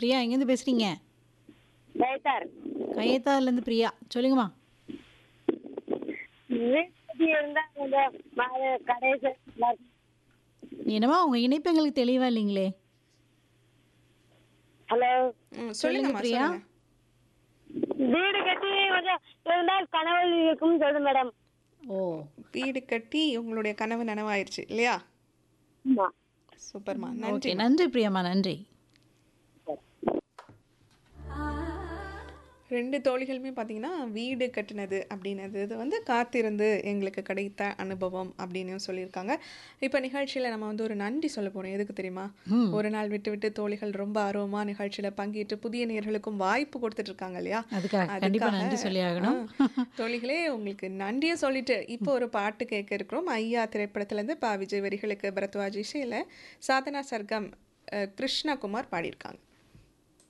பிரியா எங்கேருந்து பேசுறீங்க ரைட்டார் கயத்தாலேருந்து பிரியா சொல்லுங்கம்மா வீட்டு இருந்தா கொஞ்சம் மாடு கடைசி என்னம்மா உங்க இணைப்பு எங்களுக்கு தெளிவா இல்லைங்களே ஹலோ ம், சொல்லுங்க சொல்லுங்கம்மா பிரியா. சொல்லுங்க வீடு கட்டி கொஞ்சம் இருந்தால் கனவு இருக்கும் சொல்லுங்க மேடம் ஓ வீடு கட்டி உங்களுடைய கனவு நனவாயிருச்சு இல்லையா ஆமா சூப்பர்மா ஓகே நன்றி நன்றி பிரியாம்மா நன்றி ரெண்டு தோழிகளுமே பார்த்தீங்கன்னா வீடு கட்டினது அப்படின்னது இது வந்து காத்திருந்து எங்களுக்கு கிடைத்த அனுபவம் அப்படின்னு சொல்லியிருக்காங்க இப்போ நிகழ்ச்சியில் நம்ம வந்து ஒரு நன்றி சொல்ல போகிறோம் எதுக்கு தெரியுமா ஒரு நாள் விட்டு விட்டு தோழிகள் ரொம்ப ஆர்வமாக நிகழ்ச்சியில் பங்கேற்று புதிய நேயர்களுக்கும் வாய்ப்பு கொடுத்துட்டு இருக்காங்க இல்லையா அதுக்காக கண்டிப்பா நன்றி சொல்லி ஆகணும் ஆ, தோழிகளே உங்களுக்கு நன்றியை சொல்லிட்டு இப்போ ஒரு பாட்டு கேட்க இருக்கிறோம் ஐயா திரைப்படத்துலேருந்து பா விஜய் வரிகளுக்கு பரத்வாஜ் இசையில் சாதனா சர்க்கம் அஹ், கிருஷ்ணகுமார் பாடியிருக்காங்க